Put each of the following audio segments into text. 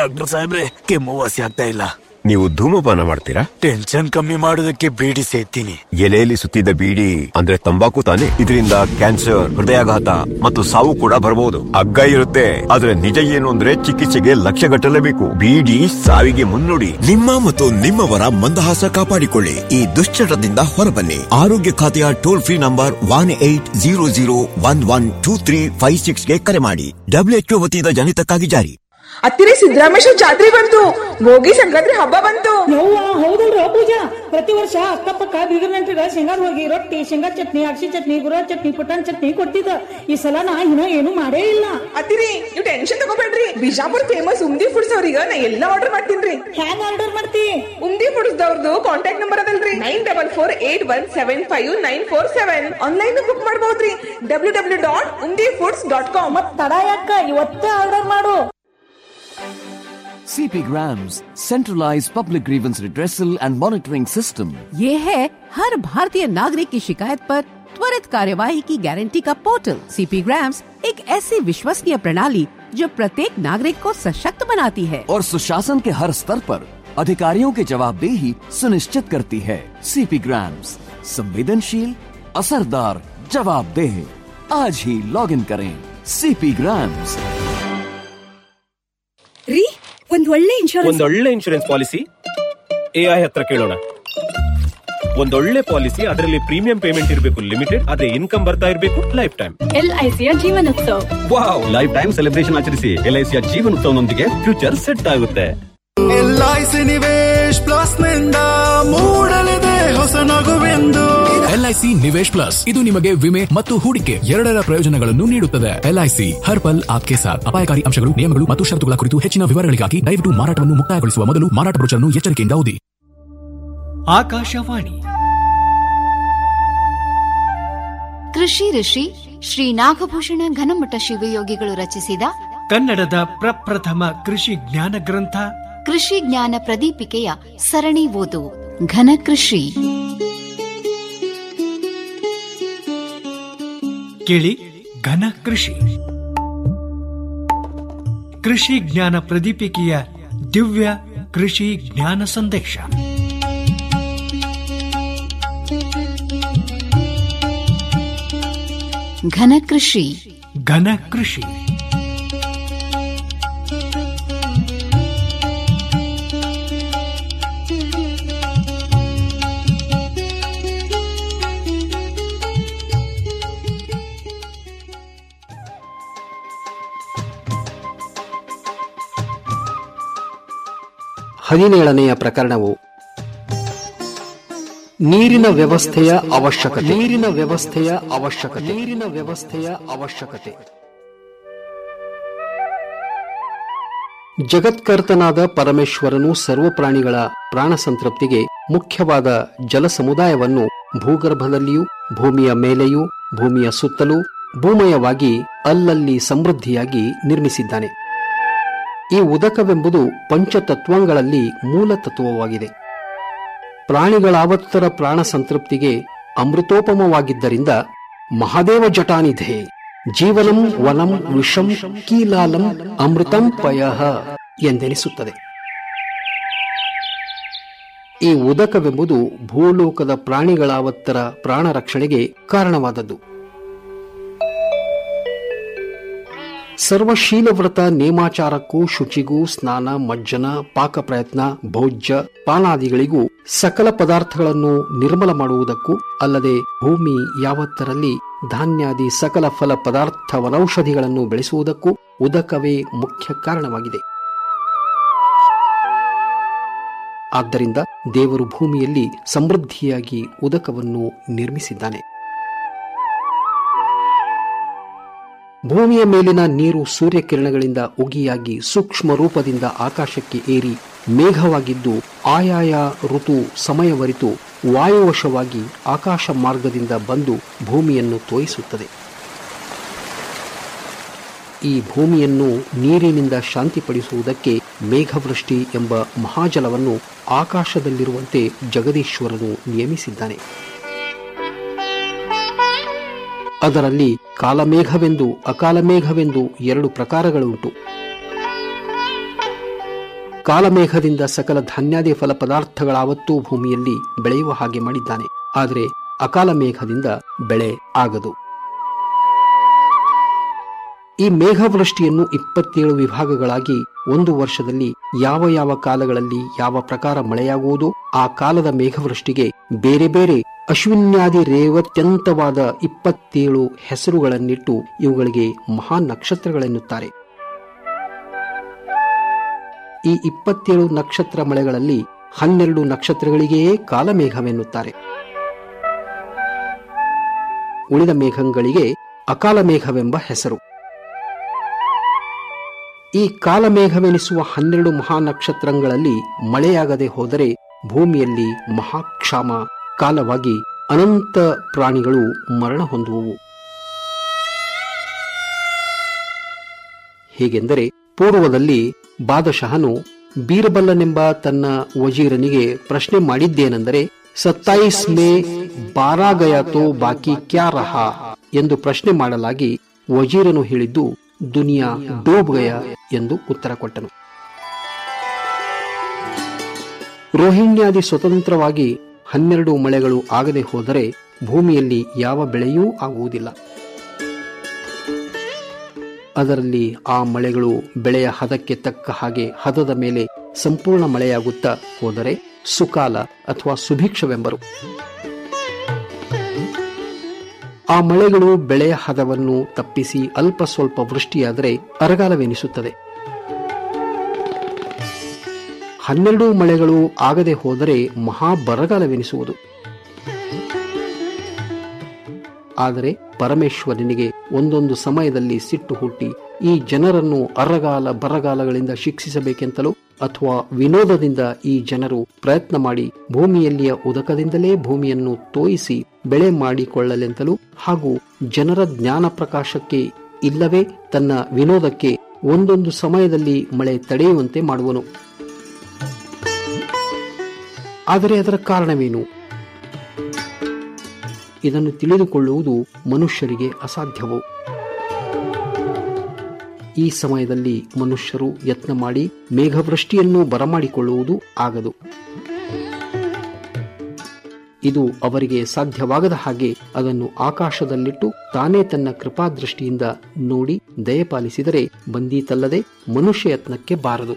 Doctor ಸಾಹೇಬ್ರೆ ಕೆಮ್ಮು ವಾಸಿ ಆಗ್ತಾ ಇಲ್ಲ ನೀವು ಧೂಮಪಾನ ಮಾಡ್ತೀರಾ ಟೆನ್ಷನ್ ಕಮ್ಮಿ ಮಾಡೋದಕ್ಕೆ ಬೀಡಿ ಸೇತೀನಿ ಎಲೆಯಲ್ಲಿ ಸುತ್ತಿದ್ದ ಬೀಡಿ ಅಂದ್ರೆ ತಂಬಾಕು ತಾನೆ ಇದರಿಂದ ಕ್ಯಾನ್ಸರ್ ಹೃದಯಾಘಾತ ಮತ್ತು ಸಾವು ಕೂಡ ಬರಬಹುದು ಅಗ್ಗ ಇರುತ್ತೆ ಆದ್ರೆ ನಿಜ ಏನು ಅಂದ್ರೆ ಚಿಕಿತ್ಸೆಗೆ ಲಕ್ಷ ಗಟ್ಟಲೇಬೇಕು ಬೀಡಿ ಸಾವಿಗೆ ಮುನ್ನುಡಿ ನಿಮ್ಮ ಮತ್ತು ನಿಮ್ಮವರ ಮಂದಹಾಸ ಕಾಪಾಡಿಕೊಳ್ಳಿ ಈ ದುಶ್ಚಟದಿಂದ ಹೊರಬನ್ನಿ ಆರೋಗ್ಯ ಖಾತೆಯ toll free number one eight zero zero one one two three five ಸಿಕ್ಸ್ಗೆ ಕರೆ ಮಾಡಿ ಡಬ್ಲ್ಯೂಎಚ್ಒ ವತಿಯಿಂದ ಜನಿತಕ್ಕಾಗಿ ಜಾರಿ ಹತ್ತಿರ ಸಿದ್ದರಾಮೇಶ್ವರ ಜಾತ್ರೆ ಬಂತು ಭೋಗಿ ಸಂಕ್ರಾಂತಿ ಹಬ್ಬ ಬಂತು ಯವ್ವ ಹೌದಲ್ರ ಪೂಜಾ ಪ್ರತಿ ವರ್ಷ ಅಕ್ಕಪಕ್ಕ ಬೀಗರ ನೆಂಟ್ರಿಗ ಶೇಂಗಾದ ಹೋಗಿ ರೊಟ್ಟಿ ಶೇಂಗಾ ಚಟ್ನಿ ಅಕ್ಷಿ ಚಟ್ನಿ ಗುರ ಚಟ್ನಿ ಪುಟಾಣಿ ಚಟ್ನಿ ಕೊಡ್ತಿದ್ದ ಈ ಸಲ ನಾ ಇನ್ನೂ ಏನು ಮಾಡೇ ಇಲ್ಲ ಅತ್ತಿರಿ ನೀವು ಟೆನ್ಷನ್ ತಗೋಬೇಡ್ರಿ ಬಿಜಾಪುರ್ ಫೇಮಸ್ ಉಮ್ದಿ ಫುಡ್ಸ್ ಅವ್ರಿಗೆ ನಾ ಎಲ್ಲಾ ಆರ್ಡರ್ ಮಾಡ್ತೀನ್ರಿ ಹ್ಯಾಂಗ ಆರ್ಡರ್ ಮಾಡ್ತಿ ಉಮ್ದಿ ಫುಡ್ಸ್ ದವ್ರದ್ದು ಕಾಂಟ್ಯಾಕ್ಟ್ ನಂಬರ್ ಅದಲ್ರಿ nine double four eight one seven five nine four seven online book ಮಾಡಬಹುದ್ರಿ W W dot Umdi foods dot com ಮತ್ ತಡ ಯಾಕ ಇವತ್ತೇ ಆರ್ಡರ್ ಮಾಡು CP Grams, centralized public grievance redressal and monitoring system. ये है हर भारतीय नागरिक की शिकायत पर त्वरित कार्यवाही की गारंटी का पोर्टल सीपी ग्राम्स एक ऐसी विश्वसनीय प्रणाली जो प्रत्येक नागरिक को सशक्त बनाती है और सुशासन के हर स्तर पर अधिकारियों की जवाबदेही सुनिश्चित करती है CP Grams, संवेदनशील असरदार जवाबदेह आज ही लॉग इन करें CP Grams. ರೀ ಒಂದ್ ಒಳ್ಳೆ ಇನ್ಶೂರೆನ್ಸ್ ಒಂದೊಳ್ಳೆ ಇನ್ಶೂರೆನ್ಸ್ ಪಾಲಿಸಿ ಎಐ ಹತ್ರ ಕೇಳೋಣ ಒಂದೊಳ್ಳೆ ಪಾಲಿಸಿ ಅದರಲ್ಲಿ ಪ್ರೀಮಿಯಂ ಪೇಮೆಂಟ್ ಇರಬೇಕು ಲಿಮಿಟೆಡ್ ಅದೇ ಇನ್ಕಮ್ ಬರ್ತಾ ಇರಬೇಕು ಲೈಫ್ ಟೈಮ್ ಎಲ್ಐಸಿಯ Jeevan Utsav wow life time celebration ಆಚರಿಸಿ ಎಲ್ಐಸಿಯ ಜೀವನೋತ್ಸವನೊಂದಿಗೆ ಫ್ಯೂಚರ್ ಸೆಟ್ ಆಗುತ್ತೆ ಎಲ್ಐಸಿ ನಿವೇಶ್ ಪ್ಲಸ್ ನಿಂದ ಮೂಡಲಿದೆ ಹೊಸ ನಗುವೆಂದು ಎಲ್ಐಸಿ ನಿವೇಶ್ ಪ್ಲಸ್ ಇದು ನಿಮಗೆ ವಿಮೆ ಮತ್ತು ಹೂಡಿಕೆ ಎರಡರ ಪ್ರಯೋಜನಗಳನ್ನು ನೀಡುತ್ತದೆ ಎಲ್ಐಸಿ ಹರ್ ಪಲ್ ಆಪ್ಕೆ ಸಾಥ್ ಅಪಾಯಕಾರಿ ಅಂಶಗಳು ನಿಯಮಗಳು ಮತ್ತು ಷರತ್ತುಗಳ ಕುರಿತು ಹೆಚ್ಚಿನ ವಿವರಗಳಿಗಾಗಿ ದಯವಿಟ್ಟು ಮಾರಾಟವನ್ನು ಮುಕ್ತಾಯಗೊಳಿಸುವ ಮೊದಲು ಮಾರಾಟ ಬ್ರೋಚರ್ನ್ನು ಎಚ್ಚರಿಕೆಯಿಂದ ಓದಿ ಆಕಾಶವಾಣಿ ಕೃಷಿ ಋಷಿ ಶ್ರೀ ನಾಗಭೂಷಣ ಘನಮಠ ಶಿವಯೋಗಿಗಳು ರಚಿಸಿದ ಕನ್ನಡದ ಪ್ರಪ್ರಥಮ ಕೃಷಿ ಜ್ಞಾನ ಗ್ರಂಥ ಕೃಷಿ ಜ್ಞಾನ ಪ್ರದೀಪಿಕೆಯ ಸರಣಿ ಓದು ಘನ ಕೃಷಿ ಕೇಳಿ ಘನ ಕೃಷಿ ಕೃಷಿ ಜ್ಞಾನ ಪ್ರದೀಪಿಕೆಯ ದಿವ್ಯ ಕೃಷಿ ಜ್ಞಾನ ಸಂದೇಶ ಘನ ಕೃಷಿ ಘನ ಕೃಷಿ ಹದಿನೇಳನೆಯ ಪ್ರಕರಣವು ನೀರಿನ ವ್ಯವಸ್ಥೆಯ ಅವಶ್ಯಕತೆ ನೀರಿನ ವ್ಯವಸ್ಥೆಯ ಅವಶ್ಯಕತೆ ನೀರಿನ ವ್ಯವಸ್ಥೆಯ ಅವಶ್ಯಕತೆ ಜಗತ್ಕರ್ತನಾದ ಪರಮೇಶ್ವರನು ಸರ್ವ ಪ್ರಾಣಿಗಳ ಪ್ರಾಣ ಸಂತೃಪ್ತಿಗೆ ಮುಖ್ಯವಾದ ಜಲ ಸಮುದಾಯವನ್ನು ಭೂಗರ್ಭದಲ್ಲಿಯೂ ಭೂಮಿಯ ಮೇಲೆಯೂ ಭೂಮಿಯ ಸುತ್ತಲೂ ಭೂಮಯವಾಗಿ ಅಲ್ಲಲ್ಲಿ ಸಮೃದ್ಧಿಯಾಗಿ ನಿರ್ಮಿಸಿದ್ದಾನೆ ಈ ಉದಕವೆಂಬುದು ಪಂಚತತ್ವಗಳಲ್ಲಿ ಮೂಲ ತತ್ವವಾಗಿದೆ ಪ್ರಾಣಿಗಳಾವತ್ತರ ಪ್ರಾಣ ಸಂತೃಪ್ತಿಗೆ ಅಮೃತೋಪಮವಾಗಿದ್ದರಿಂದ ಮಹಾದೇವ ಜಟಾನಿಧೆ ಜೀವನಂ ವನಂ ವಿಷಂ ಕೀಲಾಲಂ ಅಮೃತಂ ಪಯಃ ಎಂದೆನಿಸುತ್ತದೆ ಈ ಉದಕವೆಂಬುದು ಭೂಲೋಕದ ಪ್ರಾಣಿಗಳಾವತ್ತರ ಪ್ರಾಣ ರಕ್ಷಣೆಗೆ ಕಾರಣವಾದದ್ದು ಸರ್ವಶೀಲವ್ರತ ನೇಮಾಚಾರಕ್ಕೂ ಶುಚಿಗೂ ಸ್ನಾನ ಮಜ್ಜನ ಪಾಕ ಪ್ರಯತ್ನ ಭೋಜ್ಯ ಪಾನಾದಿಗಳಿಗೂ ಸಕಲ ಪದಾರ್ಥಗಳನ್ನು ನಿರ್ಮಲ ಮಾಡುವುದಕ್ಕೂ ಅಲ್ಲದೆ ಭೂಮಿ ಯಾವತ್ತರಲ್ಲಿ ಧಾನ್ಯಾದಿ ಸಕಲ ಫಲ ಪದಾರ್ಥ ವನೌಷಧಿಗಳನ್ನು ಬೆಳೆಸುವುದಕ್ಕೂ ಉದಕವೇ ಮುಖ್ಯ ಕಾರಣವಾಗಿದೆ ಆದ್ದರಿಂದ ದೇವರು ಭೂಮಿಯಲ್ಲಿ ಸಮೃದ್ಧಿಯಾಗಿ ಉದಕವನ್ನು ನಿರ್ಮಿಸಿದ್ದಾನೆ ಭೂಮಿಯ ಮೇಲಿನ ನೀರು ಸೂರ್ಯಕಿರಣಗಳಿಂದ ಉಗಿಯಾಗಿ ಸೂಕ್ಷ್ಮ ರೂಪದಿಂದ ಆಕಾಶಕ್ಕೆ ಏರಿ ಮೇಘವಾಗಿದ್ದು ಆಯಾಯ ಋತು ಸಮಯವರಿತು ವಾಯುವಶವಾಗಿ ಆಕಾಶ ಮಾರ್ಗದಿಂದ ಬಂದು ಭೂಮಿಯನ್ನು ತೋಯಿಸುತ್ತದೆ ಈ ಭೂಮಿಯನ್ನು ನೀರಿನಿಂದ ಶಾಂತಿಪಡಿಸುವುದಕ್ಕೆ ಮೇಘವೃಷ್ಟಿ ಎಂಬ ಮಹಾಜಲವನ್ನು ಆಕಾಶದಲ್ಲಿರುವಂತೆ ಜಗದೀಶ್ವರನು ನಿಯಮಿಸಿದ್ದಾನೆ ಅದರಲ್ಲಿ ಕಾಲಮೇಘವೆಂದು ಅಕಾಲಮೇಘವೆಂದು ಎರಡು ಪ್ರಕಾರಗಳುಂಟು ಕಾಲಮೇಘದಿಂದ ಸಕಲ ಧಾನ್ಯಾದಿ ಫಲ ಪದಾರ್ಥಗಳಾವತ್ತೂ ಭೂಮಿಯಲ್ಲಿ ಬೆಳೆಯುವ ಹಾಗೆ ಮಾಡಿದ್ದಾನೆ ಆದರೆ ಅಕಾಲ ಮೇಘದಿಂದ ಬೆಳೆ ಆಗದು ಈ ಮೇಘವೃಷ್ಟಿಯನ್ನು ಇಪ್ಪತ್ತೇಳು ವಿಭಾಗಗಳಾಗಿ ಒಂದು ವರ್ಷದಲ್ಲಿ ಯಾವ ಯಾವ ಕಾಲಗಳಲ್ಲಿ ಯಾವ ಪ್ರಕಾರ ಮಳೆಯಾಗುವುದು ಆ ಕಾಲದ ಮೇಘವೃಷ್ಟಿಗೆ ಬೇರೆ ಬೇರೆ ಅಶ್ವಿನ್ಯಾದಿ ರೇವತ್ಯಂತವಾದ ಇಪ್ಪತ್ತೇಳು ಹೆಸರುಗಳನ್ನಿಟ್ಟು ಇವುಗಳಿಗೆ ಮಹಾನ್ ನಕ್ಷತ್ರಗಳೆನ್ನುತ್ತಾರೆ ಈ ಇಪ್ಪತ್ತೇಳು ನಕ್ಷತ್ರ ಮಳೆಗಳಲ್ಲಿ ಹನ್ನೆರಡು ನಕ್ಷತ್ರಗಳಿಗೆಯೇ ಕಾಲಮೇಘವೆನ್ನುತ್ತಾರೆ ಉಳಿದ ಮೇಘಗಳಿಗೆ ಅಕಾಲ ಮೇಘವೆಂಬ ಹೆಸರು ಈ ಕಾಲಮೇಘವೆನಿಸುವ ಹನ್ನೆರಡು ಮಹಾನಕ್ಷತ್ರಗಳಲ್ಲಿ ಮಳೆಯಾಗದೆ ಹೋದರೆ ಭೂಮಿಯಲ್ಲಿ ಮಹಾಕ್ಷಾಮ ಕಾಲವಾಗಿ ಅನಂತ ಪ್ರಾಣಿಗಳು ಮರಣ ಹೊಂದುವವು ಹೇಗೆಂದರೆ ಪೂರ್ವದಲ್ಲಿ ಬಾದಶಹನು ಬೀರ್ಬಲ್ಲನೆಂಬ ತನ್ನ ವಜೀರನಿಗೆ ಪ್ರಶ್ನೆ ಮಾಡಿದ್ದೇನೆಂದರೆ ಸತ್ತಾಯಿಸ್ ಮೇ ಬಾರಾ ಗಯಾ ತೋ ಬಾಕಿ ಕ್ಯಾ ರಹಾ ಎಂದು ಪ್ರಶ್ನೆ ಮಾಡಲಾಗಿ ವಜೀರನು ಹೇಳಿದ್ದು ದುನಿಯಾ ಡೂಬ್ ಗಯ ಎಂದು ಉತ್ತರ ಕೊಟ್ಟನು ರೋಹಿಣ್ಯಾದಿ ಸ್ವತಂತ್ರವಾಗಿ ಹನ್ನೆರಡು ಮಳೆಗಳು ಆಗದೆ ಹೋದರೆ ಭೂಮಿಯಲ್ಲಿ ಯಾವ ಬೆಳೆಯೂ ಆಗುವುದಿಲ್ಲ ಅದರಲ್ಲಿ ಆ ಮಳೆಗಳು ಬೆಳೆಯ ಹದಕ್ಕೆ ತಕ್ಕ ಹಾಗೆ ಹದದ ಮೇಲೆ ಸಂಪೂರ್ಣ ಮಳೆಯಾಗುತ್ತಾ ಹೋದರೆ ಸುಕಾಲ ಅಥವಾ ಸುಭಿಕ್ಷವೆಂಬರು ಆ ಮಳೆಗಳು ಬೆಳೆಯ ಹದವನ್ನು ತಪ್ಪಿಸಿ ಅಲ್ಪ ಸ್ವಲ್ಪ ವೃಷ್ಟಿಯಾದರೆ ಅರಗಾಲವೆನಿಸುತ್ತದೆ ಹನ್ನೆರಡು ಮಳೆಗಳು ಆಗದೆ ಹೋದರೆ ಮಹಾ ಬರಗಾಲವೆನಿಸುವುದು ಆದರೆ ಪರಮೇಶ್ವರನಿಗೆ ಒಂದೊಂದು ಸಮಯದಲ್ಲಿ ಸಿಟ್ಟು ಹುಟ್ಟಿ ಈ ಜನರನ್ನು ಅರಗಾಲ ಬರಗಾಲಗಳಿಂದ ಶಿಕ್ಷಿಸಬೇಕೆಂತಲೂ ಅಥವಾ ವಿನೋದದಿಂದ ಈ ಜನರು ಪ್ರಯತ್ನ ಮಾಡಿ ಭೂಮಿಯಲ್ಲಿಯ ಉದಕದಿಂದಲೇ ಭೂಮಿಯನ್ನು ತೋಯಿಸಿ ಬೆಳೆ ಮಾಡಿಕೊಳ್ಳಲೆಂತಲೂ ಹಾಗೂ ಜನರ ಜ್ಞಾನ ಪ್ರಕಾಶಕ್ಕೆ ಇಲ್ಲವೇ ತನ್ನ ವಿನೋದಕ್ಕೆ ಒಂದೊಂದು ಸಮಯದಲ್ಲಿ ಮಳೆ ತಡೆಯುವಂತೆ ಮಾಡುವನು ಆದರೆ ಅದರ ಕಾರಣವೇನು ಇದನ್ನು ತಿಳಿದುಕೊಳ್ಳುವುದು ಮನುಷ್ಯರಿಗೆ ಅಸಾಧ್ಯವು ಈ ಸಮಯದಲ್ಲಿ ಮನುಷ್ಯರು ಯತ್ನ ಮಾಡಿ ಮೇಘವೃಷ್ಟಿಯನ್ನು ಬರಮಾಡಿಕೊಳ್ಳುವುದು ಆಗದು ಇದು ಅವರಿಗೆ ಸಾಧ್ಯವಾಗದ ಹಾಗೆ ಅದನ್ನು ಆಕಾಶದಲ್ಲಿಟ್ಟು ತಾನೇ ತನ್ನ ಕೃಪಾದೃಷ್ಟಿಯಿಂದ ನೋಡಿ ದಯಪಾಲಿಸಿದರೆ ಬಂದೀತಲ್ಲದೆ ಮನುಷ್ಯ ಯತ್ನಕ್ಕೆ ಬಾರದು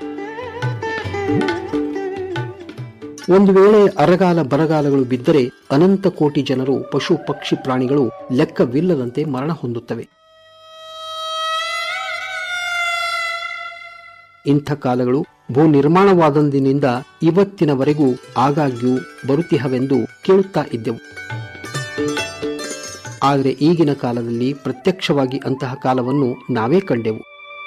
ಒಂದು ವೇಳೆ ಅರಗಾಲ ಬರಗಾಲಗಳು ಬಿದ್ದರೆ ಅನಂತ ಕೋಟಿ ಜನರು ಪಶು ಪಕ್ಷಿ ಪ್ರಾಣಿಗಳು ಲೆಕ್ಕವಿಲ್ಲದಂತೆ ಮರಣ ಹೊಂದುತ್ತವೆ ಇಂಥ ಕಾಲಗಳು ಭೂ ನಿರ್ಮಾಣವಾದಂದಿನಿಂದ ಇವತ್ತಿನವರೆಗೂ ಆಗಾಗ್ಯೂ ಬರುತ್ತಿಹವೆಂದು ಕೇಳುತ್ತಾ ಇದ್ದೆವು ಆದರೆ ಈಗಿನ ಕಾಲದಲ್ಲಿ ಪ್ರತ್ಯಕ್ಷವಾಗಿ ಅಂತಹ ಕಾಲವನ್ನು ನಾವೇ ಕಂಡೆವು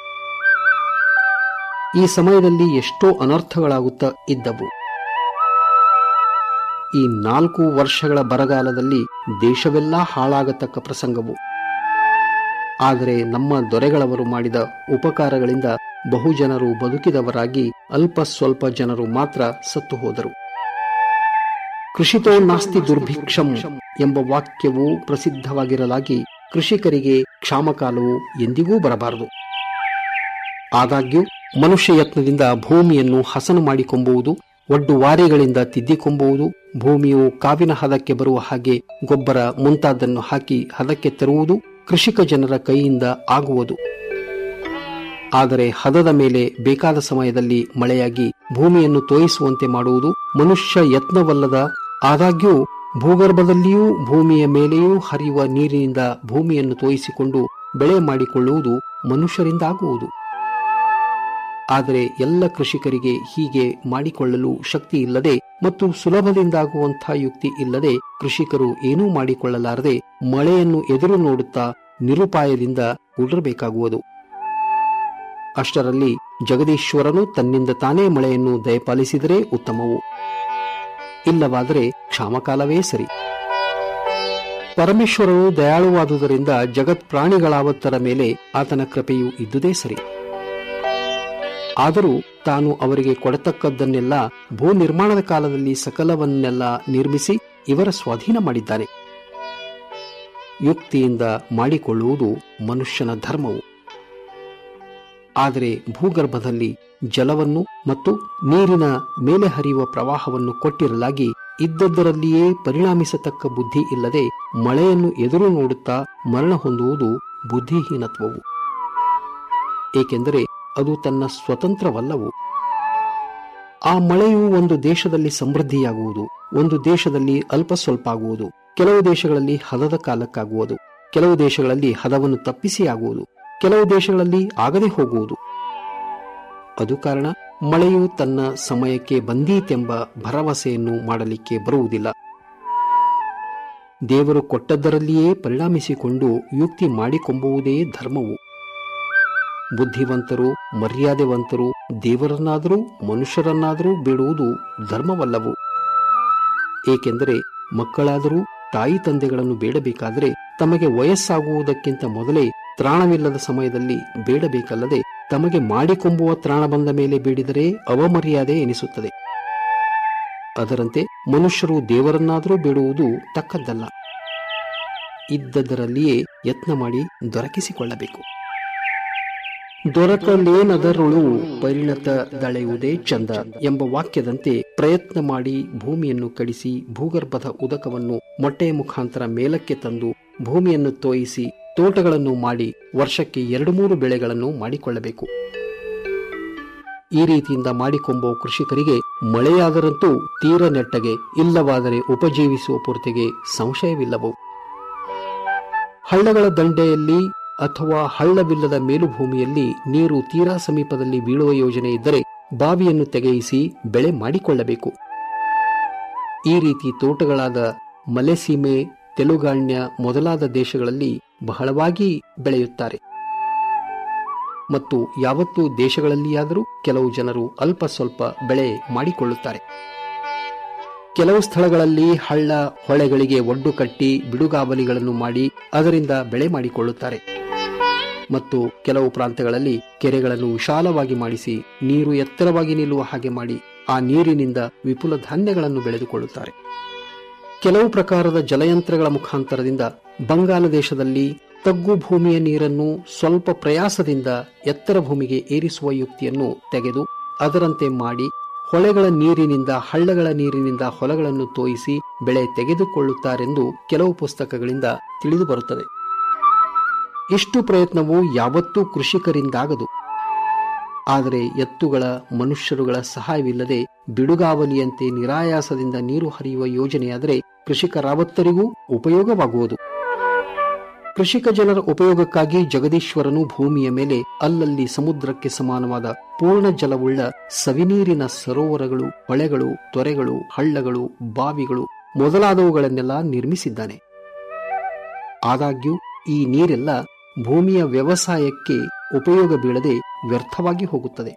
ಈ ಸಮಯದಲ್ಲಿ ಎಷ್ಟೋ ಅನರ್ಥಗಳಾಗುತ್ತಾ ಇದ್ದವು ಈ ನಾಲ್ಕು ವರ್ಷಗಳ ಬರಗಾಲದಲ್ಲಿ ದೇಶವೆಲ್ಲ ಹಾಳಾಗತಕ್ಕ ಪ್ರಸಂಗವು ಆದರೆ ನಮ್ಮ ದೊರೆಗಳವರು ಮಾಡಿದ ಉಪಕಾರಗಳಿಂದ ಬಹುಜನರು ಬದುಕಿದವರಾಗಿ ಅಲ್ಪ ಸ್ವಲ್ಪ ಜನರು ಮಾತ್ರ ಸತ್ತು ಹೋದರು ಕೃಷಿತೋ ನಾಸ್ತಿ ದುರ್ಭಿಕ್ಷಂ ಎಂಬ ವಾಕ್ಯವು ಪ್ರಸಿದ್ಧವಾಗಿರಲಾಗಿ ಕೃಷಿಕರಿಗೆ ಕ್ಷಾಮಕಾಲವು ಎಂದಿಗೂ ಬರಬಾರದು ಆದಾಗ್ಯೂ ಮನುಷ್ಯ ಯತ್ನದಿಂದ ಭೂಮಿಯನ್ನು ಹಸನು ಮಾಡಿಕೊಂಬುವುದು ಒಡ್ಡು ವಾರೆಗಳಿಂದ ತಿದ್ದಿಕೊಂಬುವುದು ಭೂಮಿಯು ಕಾವಿನ ಹದಕ್ಕೆ ಬರುವ ಹಾಗೆ ಗೊಬ್ಬರ ಮುಂತಾದನ್ನು ಹಾಕಿ ಹದಕ್ಕೆ ತರುವುದು ಕೃಷಿಕ ಜನರ ಕೈಯಿಂದ ಆಗುವುದು ಆದರೆ ಹದದ ಮೇಲೆ ಬೇಕಾದ ಸಮಯದಲ್ಲಿ ಮಳೆಯಾಗಿ ಭೂಮಿಯನ್ನು ತೋಯಿಸುವಂತೆ ಮಾಡುವುದು ಮನುಷ್ಯ ಯತ್ನವಲ್ಲದ ಆದಾಗ್ಯೂ ಭೂಗರ್ಭದಲ್ಲಿಯೂ ಭೂಮಿಯ ಮೇಲೆಯೂ ಹರಿಯುವ ನೀರಿನಿಂದ ಭೂಮಿಯನ್ನು ತೋಯಿಸಿಕೊಂಡು ಬೆಳೆ ಮಾಡಿಕೊಳ್ಳುವುದು ಮನುಷ್ಯರಿಂದ ಆಗುವುದು ಆದರೆ ಎಲ್ಲ ಕೃಷಿಕರಿಗೆ ಹೀಗೆ ಮಾಡಿಕೊಳ್ಳಲು ಶಕ್ತಿ ಇಲ್ಲದೆ ಮತ್ತು ಸುಲಭದಿಂದಾಗುವಂತಹ ಯುಕ್ತಿ ಇಲ್ಲದೆ ಕೃಷಿಕರು ಏನೂ ಮಾಡಿಕೊಳ್ಳಲಾರದೆ ಮಳೆಯನ್ನು ಎದುರು ನೋಡುತ್ತಾ ನಿರುಪಾಯದಿಂದ ಉಳಿರಬೇಕಾಗುವುದು ಅಷ್ಟರಲ್ಲಿ ಜಗದೀಶ್ವರನು ತನ್ನಿಂದ ತಾನೇ ಮಳೆಯನ್ನು ದಯಪಾಲಿಸಿದರೆ ಉತ್ತಮವು ಇಲ್ಲವಾದರೆ ಕ್ಷಾಮಕಾಲವೇ ಸರಿ ಪರಮೇಶ್ವರನು ದಯಾಳುವಾದುದರಿಂದ ಜಗತ್ ಪ್ರಾಣಿಗಳಾವತ್ತರ ಮೇಲೆ ಆತನ ಕೃಪೆಯು ಇದ್ದುದೇ ಸರಿ ಆದರೂ ತಾನು ಅವರಿಗೆ ಕೊಡತಕ್ಕದ್ದನ್ನೆಲ್ಲ ಭೂ ನಿರ್ಮಾಣದ ಕಾಲದಲ್ಲಿ ಸಕಲವನ್ನೆಲ್ಲ ನಿರ್ಮಿಸಿ ಇವರ ಸ್ವಾಧೀನ ಮಾಡಿದ್ದಾನೆ ಯುಕ್ತಿಯಿಂದ ಮಾಡಿಕೊಳ್ಳುವುದು ಮನುಷ್ಯನ ಧರ್ಮವು ಆದರೆ ಭೂಗರ್ಭದಲ್ಲಿ ಜಲವನ್ನು ಮತ್ತು ನೀರಿನ ಮೇಲೆ ಹರಿಯುವ ಪ್ರವಾಹವನ್ನು ಕೊಟ್ಟಿರಲಾಗಿ ಇದ್ದದ್ದರಲ್ಲಿಯೇ ಪರಿಣಾಮಿಸತಕ್ಕ ಬುದ್ಧಿ ಇಲ್ಲದೆ ಮಳೆಯನ್ನು ಎದುರು ನೋಡುತ್ತಾ ಮರಣ ಹೊಂದುವುದು ಬುದ್ಧಿಹೀನತ್ವವು ಏಕೆಂದರೆ ಅದು ತನ್ನ ಸ್ವತಂತ್ರವಲ್ಲವು ಆ ಮಳೆಯು ಒಂದು ದೇಶದಲ್ಲಿ ಸಮೃದ್ಧಿಯಾಗುವುದು ಒಂದು ದೇಶದಲ್ಲಿ ಅಲ್ಪ ಸ್ವಲ್ಪ ಆಗುವುದು ಕೆಲವು ದೇಶಗಳಲ್ಲಿ ಹದದ ಕಾಲಕ್ಕಾಗುವುದು ಕೆಲವು ದೇಶಗಳಲ್ಲಿ ಹದವನ್ನು ತಪ್ಪಿಸಿ ಆಗುವುದು ಕೆಲವು ದೇಶಗಳಲ್ಲಿ ಆಗದೆ ಹೋಗುವುದು ಅದು ಕಾರಣ ಮಳೆಯು ತನ್ನ ಸಮಯಕ್ಕೆ ಬಂದೀತೆಂಬ ಭರವಸೆಯನ್ನು ಮಾಡಲಿಕ್ಕೆ ಬರುವುದಿಲ್ಲ ದೇವರು ಕೊಟ್ಟದ್ದರಲ್ಲಿಯೇ ಪರಿಣಾಮಿಸಿಕೊಂಡು ಯುಕ್ತಿ ಮಾಡಿಕೊಂಬುವುದೇ ಧರ್ಮವು ಬುದ್ಧಿವಂತರು ಮರ್ಯಾದೆವಂತರು ದೇವರನ್ನಾದರೂ ಮನುಷ್ಯರನ್ನಾದರೂ ಬೇಡುವುದು ಧರ್ಮವಲ್ಲವು ಏಕೆಂದರೆ ಮಕ್ಕಳಾದರೂ ತಾಯಿ ತಂದೆಗಳನ್ನು ಬೇಡಬೇಕಾದರೆ ತಮಗೆ ವಯಸ್ಸಾಗುವುದಕ್ಕಿಂತ ಮೊದಲೇ ತ್ರಾಣವಿಲ್ಲದ ಸಮಯದಲ್ಲಿ ಬೇಡಬೇಕಲ್ಲದೆ ತಮಗೆ ಮಾಡಿಕೊಂಬುವ ತ್ರಾಣ ಬಂದ ಮೇಲೆ ಬೇಡಿದರೆ ಅವಮರ್ಯಾದೆ ಎನಿಸುತ್ತದೆ ಅದರಂತೆ ಮನುಷ್ಯರು ದೇವರನ್ನಾದರೂ ಬೇಡುವುದು ತಕ್ಕದ್ದಲ್ಲ ಇದ್ದದರಲ್ಲಿಯೇ ಯತ್ನ ಮಾಡಿ ದೊರಕಿಸಿಕೊಳ್ಳಬೇಕು ದೊರಕಲೇನದರುಳು ಪರಿಣತ ದಳೆಯುವುದೇ ಚಂದ ಎಂಬ ವಾಕ್ಯದಂತೆ ಪ್ರಯತ್ನ ಮಾಡಿ ಭೂಮಿಯನ್ನು ಕಡಿಸಿ ಭೂಗರ್ಭದ ಉದಕವನ್ನು ಮೊಟ್ಟೆಯ ಮುಖಾಂತರ ಮೇಲಕ್ಕೆ ತಂದು ಭೂಮಿಯನ್ನು ತೋಯಿಸಿ ತೋಟಗಳನ್ನು ಮಾಡಿ ವರ್ಷಕ್ಕೆ ಎರಡು ಮೂರು ಬೆಳೆಗಳನ್ನು ಮಾಡಿಕೊಳ್ಳಬೇಕು ಈ ರೀತಿಯಿಂದ ಮಾಡಿಕೊಂಬುವ ಕೃಷಿಕರಿಗೆ ಮಳೆಯಾದರಂತೂ ತೀರ ನೆಟ್ಟಗೆ ಇಲ್ಲವಾದರೆ ಉಪಜೀವಿಸುವ ಪೂರ್ತಿಗೆ ಸಂಶಯವಿಲ್ಲವು ಹಳ್ಳಗಳ ದಂಡೆಯಲ್ಲಿ ಅಥವಾ ಹಳ್ಳವಿಲ್ಲದ ಮೇಲುಭೂಮಿಯಲ್ಲಿ ನೀರು ತೀರಾ ಸಮೀಪದಲ್ಲಿ ಬೀಳುವ ಯೋಜನೆ ಇದ್ದರೆ ಬಾವಿಯನ್ನು ತೆಗೆಯಿಸಿ ಬೆಳೆ ಮಾಡಿಕೊಳ್ಳಬೇಕು ಈ ರೀತಿ ತೋಟಗಳಾದ ಮಲೆಸೀಮೆ ತೆಲುಗಾಣ್ಯ ಮೊದಲಾದ ದೇಶಗಳಲ್ಲಿ ಬಹಳವಾಗಿ ಬೆಳೆಯುತ್ತಾರೆ ಮತ್ತು ಯಾವತ್ತೂ ದೇಶಗಳಲ್ಲಿಯಾದರೂ ಕೆಲವು ಜನರು ಅಲ್ಪ ಸ್ವಲ್ಪ ಬೆಳೆ ಮಾಡಿಕೊಳ್ಳುತ್ತಾರೆ ಕೆಲವು ಸ್ಥಳಗಳಲ್ಲಿ ಹಳ್ಳ ಹೊಳೆಗಳಿಗೆ ಒಡ್ಡು ಕಟ್ಟಿ ಬಿಡುಗಾವಲಿಗಳನ್ನು ಮಾಡಿ ಅದರಿಂದ ಬೆಳೆ ಮಾಡಿಕೊಳ್ಳುತ್ತಾರೆ ಮತ್ತು ಕೆಲವು ಪ್ರಾಂತ್ಯಗಳಲ್ಲಿ ಕೆರೆಗಳನ್ನು ವಿಶಾಲವಾಗಿ ಮಾಡಿಸಿ ನೀರು ಎತ್ತರವಾಗಿ ನಿಲ್ಲುವ ಹಾಗೆ ಮಾಡಿ ಆ ನೀರಿನಿಂದ ವಿಪುಲ ಧಾನ್ಯಗಳನ್ನು ಬೆಳೆದುಕೊಳ್ಳುತ್ತಾರೆ ಕೆಲವು ಪ್ರಕಾರದ ಜಲಯಂತ್ರಗಳ ಮುಖಾಂತರದಿಂದ ಬಂಗಾಲ ದೇಶದಲ್ಲಿ ತಗ್ಗು ಭೂಮಿಯ ನೀರನ್ನು ಸ್ವಲ್ಪ ಪ್ರಯಾಸದಿಂದ ಎತ್ತರ ಭೂಮಿಗೆ ಏರಿಸುವ ಯುಕ್ತಿಯನ್ನು ತೆಗೆದು ಅದರಂತೆ ಮಾಡಿ ಹೊಳೆಗಳ ನೀರಿನಿಂದ ಹಳ್ಳಗಳ ನೀರಿನಿಂದ ಹೊಲಗಳನ್ನು ತೋಯಿಸಿ ಬೆಳೆ ತೆಗೆದುಕೊಳ್ಳುತ್ತಾರೆಂದು ಕೆಲವು ಪುಸ್ತಕಗಳಿಂದ ತಿಳಿದು ಬರುತ್ತದೆ ಇಷ್ಟು ಪ್ರಯತ್ನವು ಯಾವತ್ತೂ ಕೃಷಿಕರಿಂದಾಗದು ಆದರೆ ಎತ್ತುಗಳ ಮನುಷ್ಯರುಗಳ ಸಹಾಯವಿಲ್ಲದೆ ಬಿಡುಗಾವಲಿಯಂತೆ ನಿರಾಯಾಸದಿಂದ ನೀರು ಹರಿಯುವ ಯೋಜನೆಯಾದರೆ ಕೃಷಿಕರಾವತ್ತರಿಗೂ ಉಪಯೋಗವಾಗುವುದು ಕೃಷಿಕ ಜನರ ಉಪಯೋಗಕ್ಕಾಗಿ ಜಗದೀಶ್ವರನು ಭೂಮಿಯ ಮೇಲೆ ಅಲ್ಲಲ್ಲಿ ಸಮುದ್ರಕ್ಕೆ ಸಮಾನವಾದ ಪೂರ್ಣ ಜಲವುಳ್ಳ ಸವಿನೀರಿನ ಸರೋವರಗಳು ಹೊಳೆಗಳು ತೊರೆಗಳು ಹಳ್ಳಗಳು ಬಾವಿಗಳು ಮೊದಲಾದವುಗಳನ್ನೆಲ್ಲ ನಿರ್ಮಿಸಿದ್ದಾನೆ ಆದಾಗ್ಯೂ ಈ ನೀರೆಲ್ಲ ಭೂಮಿಯ ವ್ಯವಸಾಯಕ್ಕೆ ಉಪಯೋಗ ಬೀಳದೆ ವ್ಯರ್ಥವಾಗಿ ಹೋಗುತ್ತದೆ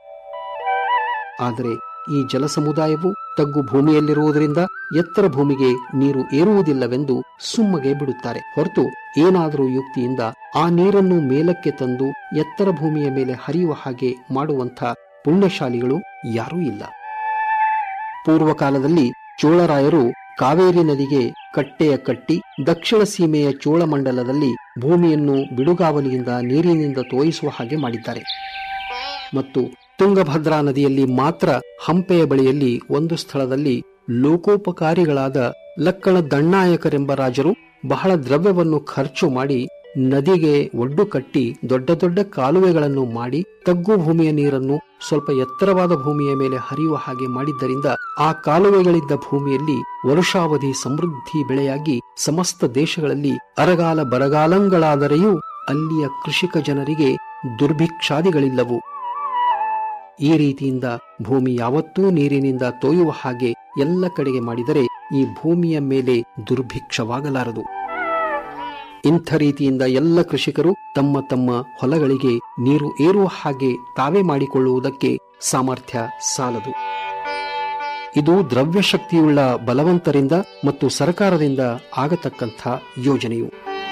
ಆದರೆ ಈ ಜಲ ಸಮುದಾಯವು ತಗ್ಗು ಭೂಮಿಯಲ್ಲಿರುವುದರಿಂದ ಎತ್ತರ ಭೂಮಿಗೆ ನೀರು ಏರುವುದಿಲ್ಲವೆಂದು ಸುಮ್ಮಗೆ ಬಿಡುತ್ತಾರೆ ಹೊರತು ಏನಾದರೂ ಯುಕ್ತಿಯಿಂದ ಆ ನೀರನ್ನು ಮೇಲಕ್ಕೆ ತಂದು ಎತ್ತರ ಭೂಮಿಯ ಮೇಲೆ ಹರಿಯುವ ಹಾಗೆ ಮಾಡುವಂಥ ಪುಣ್ಯಶಾಲಿಗಳು ಯಾರೂ ಇಲ್ಲ ಪೂರ್ವಕಾಲದಲ್ಲಿ ಚೋಳರಾಯರು ಕಾವೇರಿ ನದಿಗೆ ಕಟ್ಟೆಯ ಕಟ್ಟಿ ದಕ್ಷಿಣ ಸೀಮೆಯ ಚೋಳಮಂಡಲದಲ್ಲಿ ಭೂಮಿಯನ್ನು ಬಿಡುಗಾವಲಿಯಿಂದ ನೀರಿನಿಂದ ತೋಯಿಸುವ ಹಾಗೆ ಮಾಡಿದ್ದಾರೆ ಮತ್ತು ತುಂಗಭದ್ರಾ ನದಿಯಲ್ಲಿ ಮಾತ್ರ ಹಂಪೆಯ ಬಳಿಯಲ್ಲಿ ಒಂದು ಸ್ಥಳದಲ್ಲಿ ಲೋಕೋಪಕಾರಿಗಳಾದ ಲಕ್ಕಣ ದಂಡಾಯಕರೆಂಬ ರಾಜರು ಬಹಳ ದ್ರವ್ಯವನ್ನು ಖರ್ಚು ಮಾಡಿ ನದಿಗೆ ಒಡ್ಡು ಕಟ್ಟಿ ದೊಡ್ಡ ದೊಡ್ಡ ಕಾಲುವೆಗಳನ್ನು ಮಾಡಿ ತಗ್ಗು ಭೂಮಿಯ ನೀರನ್ನು ಸ್ವಲ್ಪ ಎತ್ತರವಾದ ಭೂಮಿಯ ಮೇಲೆ ಹರಿಯುವ ಹಾಗೆ ಮಾಡಿದ್ದರಿಂದ ಆ ಕಾಲುವೆಗಳಿದ್ದ ಭೂಮಿಯಲ್ಲಿ ವರುಷಾವಧಿ ಸಮೃದ್ಧಿ ಬೆಳೆಯಾಗಿ ಸಮಸ್ತ ದೇಶಗಳಲ್ಲಿ ಅರಗಾಲ ಬರಗಾಲಂಗಳಾದರೆಯೂ ಅಲ್ಲಿಯ ಕೃಷಿಕ ಜನರಿಗೆ ದುರ್ಭಿಕ್ಷಾದಿಗಳಿಲ್ಲವು ಈ ರೀತಿಯಿಂದ ಭೂಮಿ ಯಾವತ್ತೂ ನೀರಿನಿಂದ ತೋಯುವ ಹಾಗೆ ಎಲ್ಲ ಕಡೆಗೆ ಮಾಡಿದರೆ ಈ ಭೂಮಿಯ ಮೇಲೆ ದುರ್ಭಿಕ್ಷವಾಗಲಾರದು ಇಂಥ ರೀತಿಯಿಂದ ಎಲ್ಲ ಕೃಷಿಕರು ತಮ್ಮ ತಮ್ಮ ಹೊಲಗಳಿಗೆ ನೀರು ಏರುವ ಹಾಗೆ ತಾವೇ ಮಾಡಿಕೊಳ್ಳುವುದಕ್ಕೆ ಸಾಮರ್ಥ್ಯ ಸಾಲದು ಇದು ದ್ರವ್ಯಶಕ್ತಿಯುಳ್ಳ ಬಲವಂತರಿಂದ ಮತ್ತು ಸರ್ಕಾರದಿಂದ ಆಗತಕ್ಕಂಥ ಯೋಜನೆಯು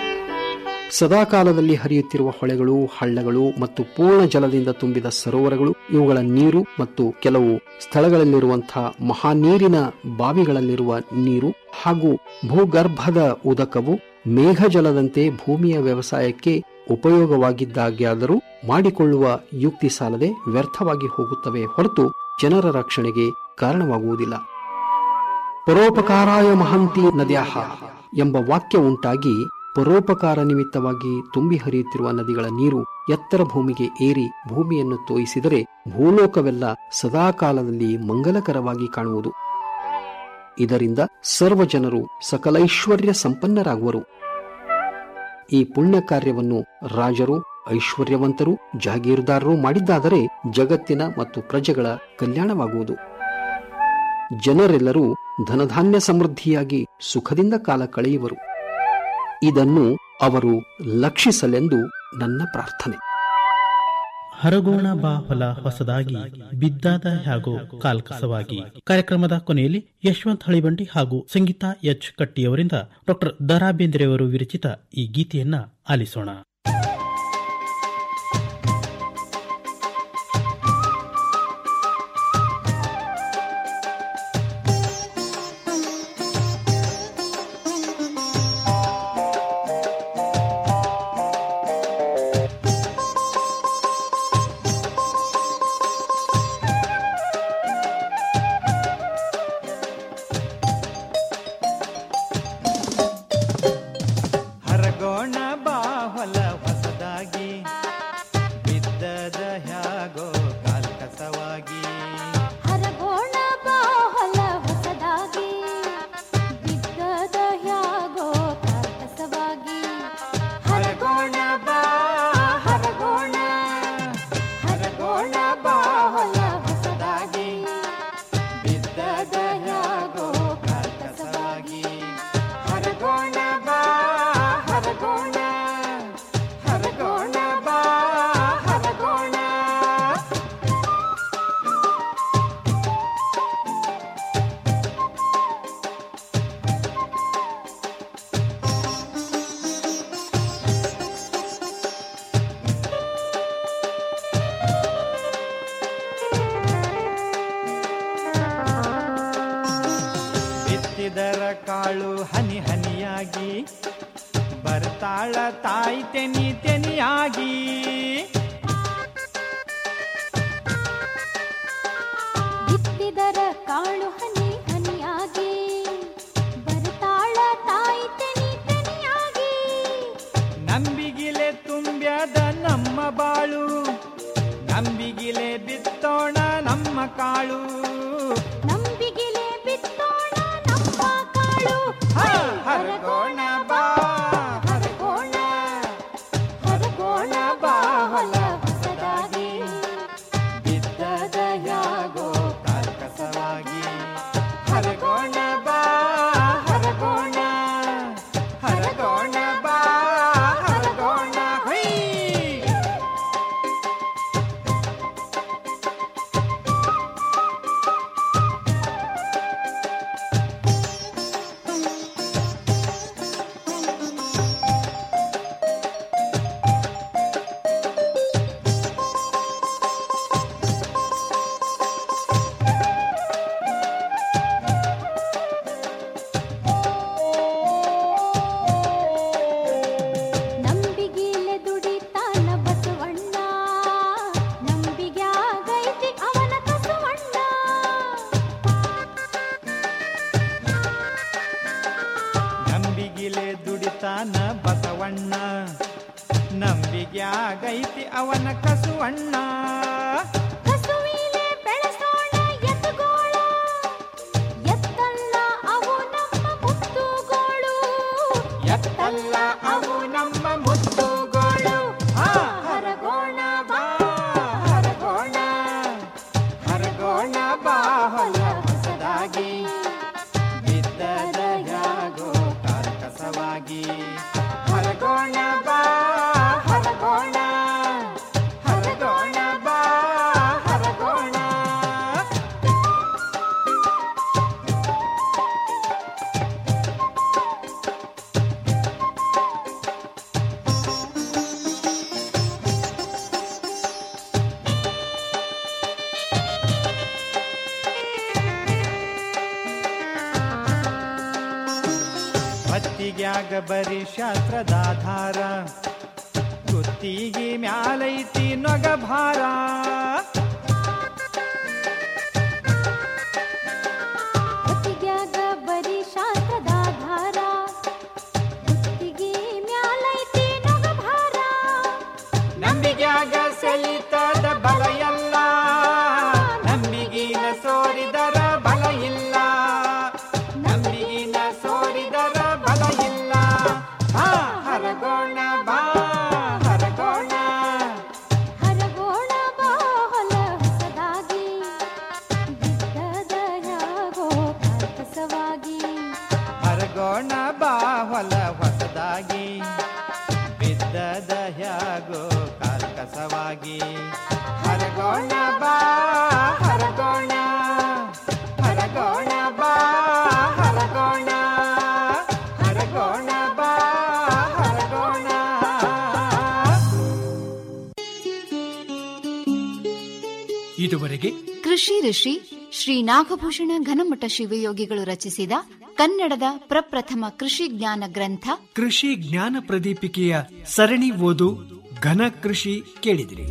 ಸದಾಕಾಲದಲ್ಲಿ ಹರಿಯುತ್ತಿರುವ ಹೊಳೆಗಳು ಹಳ್ಳಗಳು ಮತ್ತು ಪೂರ್ಣ ಜಲದಿಂದ ತುಂಬಿದ ಸರೋವರಗಳು ಇವುಗಳ ನೀರು ಮತ್ತು ಕೆಲವು ಸ್ಥಳಗಳಲ್ಲಿರುವಂತಹ ಮಹಾನೀರಿನ ಬಾವಿಗಳಲ್ಲಿರುವ ನೀರು ಹಾಗೂ ಭೂಗರ್ಭದ ಉದಕವು ಮೇಘಜಲದಂತೆ ಭೂಮಿಯ ವ್ಯವಸಾಯಕ್ಕೆ ಉಪಯೋಗವಾಗಿದ್ದಾಗ್ಯಾದರೂ ಮಾಡಿಕೊಳ್ಳುವ ಯುಕ್ತಿ ಸಾಲದೆ ವ್ಯರ್ಥವಾಗಿ ಹೋಗುತ್ತವೆ ಹೊರತು ಜನರ ರಕ್ಷಣೆಗೆ ಕಾರಣವಾಗುವುದಿಲ್ಲ ಪರೋಪಕಾರಾಯ ಮಹಂತಿ ನದ್ಯಾಹ ಎಂಬ ವಾಕ್ಯ ಉಂಟಾಗಿ ಪರೋಪಕಾರ ನಿಮಿತ್ತವಾಗಿ ತುಂಬಿ ಹರಿಯುತ್ತಿರುವ ನದಿಗಳ ನೀರು ಎತ್ತರ ಭೂಮಿಗೆ ಏರಿ ಭೂಮಿಯನ್ನು ತೋಯಿಸಿದರೆ ಭೂಲೋಕವೆಲ್ಲ ಸದಾಕಾಲದಲ್ಲಿ ಮಂಗಲಕರವಾಗಿ ಕಾಣುವುದು ಇದರಿಂದ ಸರ್ವ ಜನರು ಸಕಲೈಶ್ವರ್ಯ ಸಂಪನ್ನರಾಗುವರು ಈ ಪುಣ್ಯ ಕಾರ್ಯವನ್ನು ರಾಜರು ಐಶ್ವರ್ಯವಂತರು ಜಾಗೀರುದಾರರು ಮಾಡಿದ್ದಾದರೆ ಜಗತ್ತಿನ ಮತ್ತು ಪ್ರಜೆಗಳ ಕಲ್ಯಾಣವಾಗುವುದು ಜನರೆಲ್ಲರೂ ಧನಧಾನ್ಯ ಸಮೃದ್ಧಿಯಾಗಿ ಸುಖದಿಂದ ಕಾಲ ಕಳೆಯುವರು ಇದನ್ನು ಅವರು ಲಕ್ಷಿಸಲೆಂದು ನನ್ನ ಪ್ರಾರ್ಥನೆ ಹರಗೋಣ ಬಾ ಹೊಲ ಹೊಸದಾಗಿ ಬಿದ್ದಾದ ಹ್ಯಾಗೋ ಕಾಲ್ಕಸವಾಗಿ ಕಾರ್ಯಕ್ರಮದ ಕೊನೆಯಲ್ಲಿ ಯಶವಂತ್ ಹಳಿಬಂಡಿ ಹಾಗೂ ಸಂಗೀತಾ ಎಚ್ ಕಟ್ಟಿಯವರಿಂದ ಡಾಕ್ಟರ್ ದರಾ ಬೇಂದ್ರೆಯವರು ವಿರಚಿತ ಈ ಗೀತೆಯನ್ನ ಆಲಿಸೋಣ ಹರಗೋಣ ಬಾಹೊಲ ಹೊಸದಾಗಿ ಬಿದ್ದದ ಹ್ಯಾಗೋ ಕಾಲ್ಕಸವಾಗಿ ಹರಗೋಣ ಬಾಹಲ ಹೊಸದಾಗಿ ಬಿದ್ದದ ಹ್ಯಾಗೋ ಕಾರ್ಕಸವಾಗಿ ಹರಗೋಣ ಬಾ ಹರಗೋಣ ಹರಗೋಣ ಬಾಹಲ ಹೊಸದಾಗಿ ಬಿದ್ದದ ಹ್ಯಾಗೋ ಕಾಲ್ಕಸವಾಗಿ ಹರಗೋಣ ಬಾ ಹರಗೋಣ ಹರಗೋಣ ಬಾ ಹರಗೋಣ ಬಿತ್ತಿದರ ಕಾಳು ಹನಿ ಹನಿಯಾಗಿ ಬರ್ತಾಳ ತಾಯಿ ತೆನಿ ತೆನಿಯಾಗಿ ಬಿತ್ತಿದರ ಕಾಳು ಹನಿ ಹನಿಯಾಗಿ ಬರ್ತಾಳ ತಾಯಿ ತೆನಿ ತೆನಿಯಾಗಿ ನಂಬಿಗಿಲೆ ತುಂಬ್ಯದ ನಮ್ಮ ಬಾಳು ನಂಬಿಗಿಲೆ ಬಿತ್ತೋಣ ನಮ್ಮ ಕಾಳು ನಂಬಿಗಿಲೆ ಬಿತ್ತೋಣ ನಮ್ಮ ಕಾಳು ಹರಗೋಣ ಬಾ ಹರಗೋಣ ಹರಗೋಣ ಬಾ ಹೊಲ ಹೊಸದಾಗಿ ಬಿದ್ದದ ಯಾಗೋ ಕಾರ್ಕಸವಾಗಿ ಹರಗೋಣ ಬಾ ಹರಗೋಣ ಹರಗೋಣ ಬಾ ಹರಗೋಣ ಹೊಯ್ ನಂಬಿಗಿಲೆ ದುಡಿತಾನ ಬಸವಣ್ಣ ನಂಬಿಗ್ಯಾಗೈತಿ ಅವನ ಕಸುವಣ್ಣ ನಂಬಿಗಿಲೆ ದುಡಿತಾನ ಬಸವಣ್ಣ ನಂಬಿಗ್ಯಾಗೈತಿ ಅವನ ಕಸುವಣ್ಣ ಕಸುವಿಲೆ ಬೆಳೆಸೋಣ ಎತ್ತುಗೋಳ ಎತ್ತಲ್ಲ ಅವು ನಮ್ಮ ಮುತ್ತುಗೋಳು ಎತ್ತಲ್ಲ ಅವು ನಮ್ಮ ಮುತ್ತುಗೋಳು ಆ, ಹರಗೋಣ ಬಾ ಹರಗೋಣ ಹರಗೋಣ ಬಾ ಹೊಲ ಹೊಸದಾಗಿ ಬಿದ್ದದ ಯಾಗೋ ಕಾರ್ಕಸವಾಗಿ ಹರಗೋಣ ಬಾ ಹರಗೋಣ ಹರಗೋಣ ಬಾ ಹರಗೋಣ ಭಕ್ತಿಗ್ಯಾಗ ಬರೀ ಶಾಸ್ತ್ರದ ಆಧಾರ ಕುತ್ತಿಗೆ ಮ್ಯಾಲೈತಿ ನೊಗ ಭಾರ ಹೊತ್ತಿಗ್ಯಾಗ ಬರೀ ಶಾಸ್ತ್ರದ ಧಾರ ಹೊತ್ತಿಗೆ ಮ್ಯಾಲೈತಿ ನೊಗ ಭಾರ ನಂಬಿಗ್ಯಾಗ ಸಲಿತದ ಬಲ ಎಲ್ಲ ನಂಬಿಗಿನ ಸೋರಿದರ ಬಲ ಇಲ್ಲ ನಂಬಿಗಿನ ಸೋರಿದರ ಬಲ ಇಲ್ಲ ಬಾ ಹರಗೋಣ ಬಾ ಹರಗೋಣ ಹರಗೋಣ ಬಾ ಹೊಲ ಹೊಸದಾಗಿ ಬಿದ್ದದ ಯಾಗೋ ಕಾರ್ಕಸವಾಗಿ ಹರಗೋಣ ಬಾ ಹೊಲ ಹೊಸದಾಗಿ ಬಿದ್ದದ ಹ್ಯಾಗೋ ಕಾರ್ಕಸವಾಗಿ ಹರಗೋಣ ಬಾ ಹರಗೋಣ ಹರಗೋಣ ಬಾ ಹರಗೋಣ ಹರಗೋಣ ಬಾ ಹರಗೋಣ ಇದುವರೆಗೆ ಕೃಷಿ ಋಷಿ ಶ್ರೀ ನಾಗಭೂಷಣ ಘನಮಠ ಶಿವಯೋಗಿಗಳು ರಚಿಸಿದ ಕನ್ನಡದ ಪ್ರಪ್ರಥಮ ಕೃಷಿ ಜ್ಞಾನ ಗ್ರಂಥ ಕೃಷಿ ಜ್ಞಾನ ಪ್ರದೀಪಿಕೆಯ ಸರಣಿ ಓದು ಘನ ಕೃಷಿ ಕೇಳಿದಿರಿ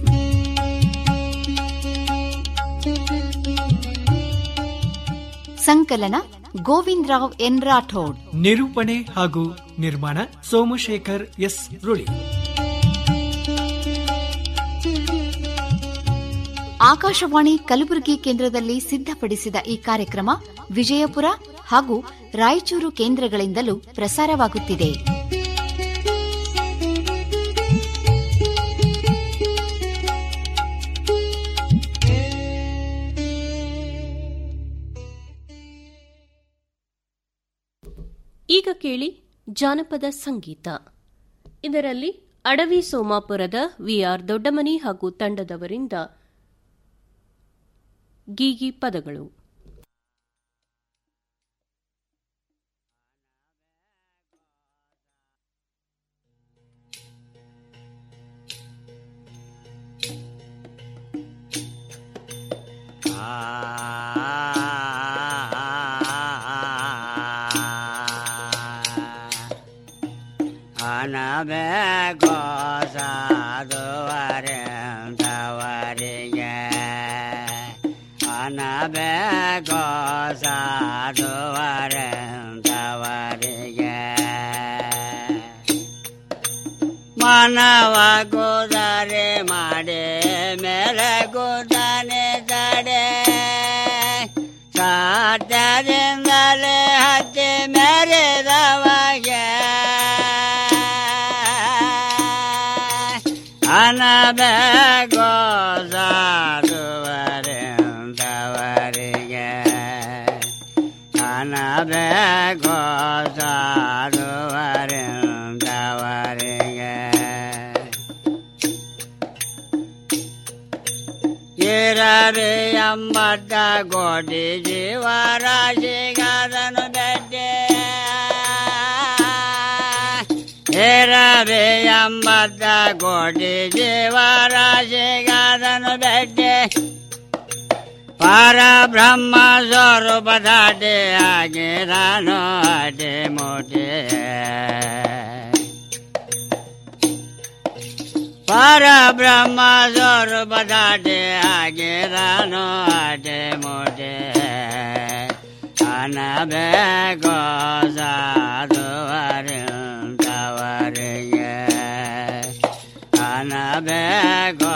ಸಂಕಲನ ಗೋವಿಂದರಾವ್ ಎನ್ ರಾಠೋಡ್ ನಿರೂಪಣೆ ಹಾಗೂ ನಿರ್ಮಾಣ ಸೋಮಶೇಖರ್ ಎಸ್ ರುಳಿ ಆಕಾಶವಾಣಿ ಕಲಬುರಗಿ ಕೇಂದ್ರದಲ್ಲಿ ಸಿದ್ಧಪಡಿಸಿದ ಈ ಕಾರ್ಯಕ್ರಮ ವಿಜಯಪುರ ಹಾಗೂ ರಾಯಚೂರು ಕೇಂದ್ರಗಳಿಂದಲೂ ಪ್ರಸಾರವಾಗುತ್ತಿದೆ ಈಗ ಕೇಳಿ ಜಾನಪದ ಸಂಗೀತ ಇದರಲ್ಲಿ ಅಡವಿ ಸೋಮಾಪುರದ ವಿಆರ್ ದೊಡ್ಡಮನಿ ಹಾಗೂ ತಂಡದವರಿಂದ ಗೀಗಿ ಪದಗಳು ಅನಬೇಕು ಸಾಧುವರೆ ತವರಿಗೆ ಅನಬೇಕು ಸಾಧುವರೆ ತವರಿಗೆ ಮನವ ಕುದರೆ ಮಾಡಿ ಮೇಲೆ ಕುದನೆ ತಡೆ ಸಾಧ್ಯದಿಂದಲೇ ಹತ್ತಿ ಮೆರೆದವಗೆ ಅನಬೇಕು ಸಾಧುವರೆಂದವರಿಗೆ ಅನಬೇಕು ಸಾಧುವರೆಂದವರಿಗೆ ಇರರಿ ಎಂಬತ್ತ ಕೋಟಿ ಜೀವರಾಶಿಗಾದನು ಬೆಟ್ಟೆ ಇರರಿ ಎಂಬತ್ತ ಕೋಟಿ ಜೀವರಾಶಿಗಾದನು ಬೆಟ್ಟೆ ಪರಬ್ರಹ್ಮ ಸ್ವರೂಪ ದಾಟಿ ಆಗಿರನು ಅಡಿ ಮುಟಿ ಪರಬ್ರಹ್ಮ ಸ್ವರೂಪ ದಾಟಿ ಆಗಿರನು ಅಡಿ ಮುಟಿ ಅನಬೇಕು ಸಾಧುವರಿಂದವರಿಗೆ ಅನಬೇಕು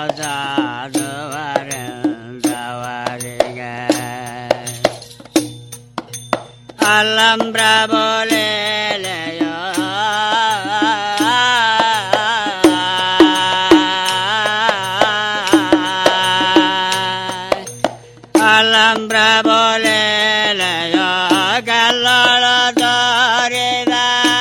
ಸಾಧುವರಿಂದವರಿಗೆ ಅಲ್ಲಂಬ್ರ ಬೋಲೆಲೆಯೋ ಅಲ್ಲಂಬ್ರ ಬೋಲೆಲೆಯೋ ಕಲ್ಲೊಳ ತೋರಿದ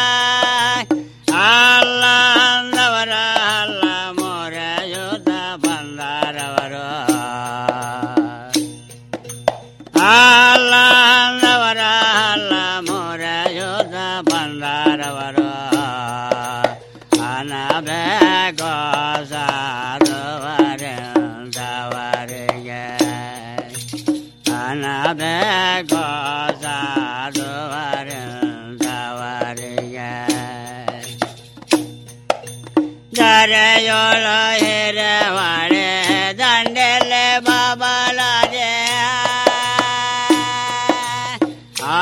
ಅಲ್ಲಂದವರ ಅಲ್ಲ ಮೊರೆಯುತ್ತ ಬಂದರವರು ಅಲ್ಲಂದವರ ಅಲ್ಲ ಮೊರೆಯುತ್ತ ಬಂದರವರು ಅನಬೇಕು ಸಾಧುವರೆಂದವರಿಗೆ ಅನಬೇಕು ಸಾಧುವರೆಂದವರಿಗೆ ದರೆಯೊಳ ಹಿರವಳೆ ದಂಡೆಲೆ ಬಾಬಲಾರೆ ಆ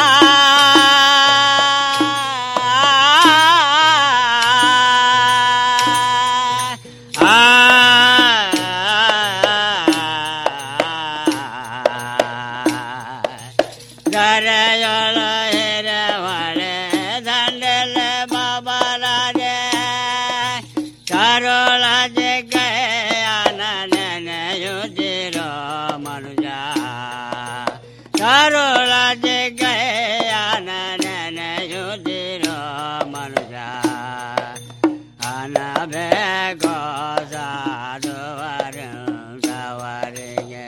ದರೆಯೊಳ ಹಿರವಳೆ ದಂಡೆಲೆ ಬಾಬಲಾರೆ ಕರೋಳ ಜಗಯನ ನೆನೆಯುತ್ತಿರೋ ಮನುಜ ಕರೋಳ ಜಗಯನ ನೆನೆಯುತ್ತಿರೋ ಮನುಜ ಅನಬೇಕೋ ಸಾಧುವರಿಗೆ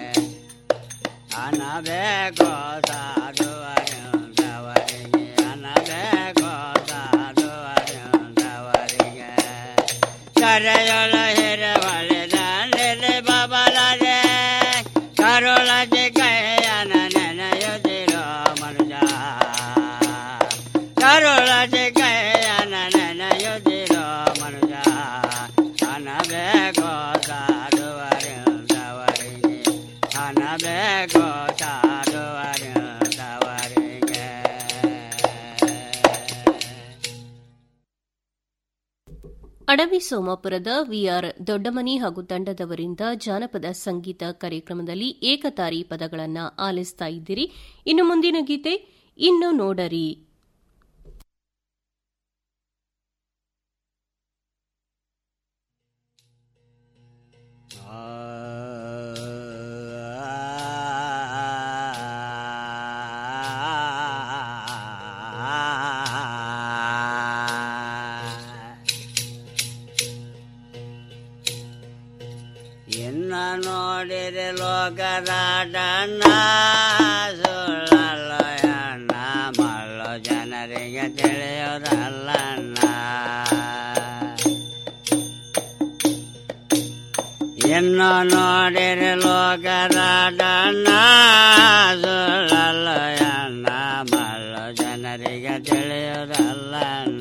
ಅನಬೇಕೋ ಸಾಧುವರಿಗೆ ಅನಬೇಕೋ ಸಾಧುವರಿಗೆ ಕರೆಯೊಳ ಹಿರವಳೆ ದಾಂಡೆಲೆ ಬಾಬಲಾರೆ ಕರೋಳ ಜಗಯನ ನೆನೆಯುತ್ತಿರೋ ಮನುಜ ಕರೋಳ ಜಗಯನ ನೆನೆಯುತ್ತಿರೋ ಮನುಜ ಅನಬೇಕೋ ಸಾಧುವರಿಗೆ ಅನಬೇಕೋ ಸಾಧುವರಿಗೆ ಅಡವಿ ಸೋಮಾಪುರದ ವಿಆರ್ ದೊಡ್ಡಮನಿ ಹಾಗೂ ತಂಡದವರಿಂದ ಜಾನಪದ ಸಂಗೀತ ಕಾರ್ಯಕ್ರಮದಲ್ಲಿ ಏಕತಾರಿ ಪದಗಳನ್ನು ಆಲಿಸ್ತಾ ಇದ್ದೀರಿ ಇನ್ನು ಮುಂದಿನ ಗೀತೆ ಇನ್ನು ನೋಡರಿ ಇನ್ನ ನೋಡಿರೆ ಲೋಕದಾಟಣ್ಣ ಸುಳ್ಳಲ್ಲಯ್ಯಣ್ಣ ಮಳ್ಳು ಜನರಿಗೆ ತಿಳಿಯೋದಲ್ಲಣ್ಣ ಇನ್ನು ನೋಡಿರೆ ಲೋಕದಾಟಣ್ಣ ಸುಳ್ಳಲ್ಲಯ್ಯಣ್ಣ ಮಳ್ಳು ಜನರಿಗೆ ತಿಳಿಯೋದಲ್ಲಣ್ಣ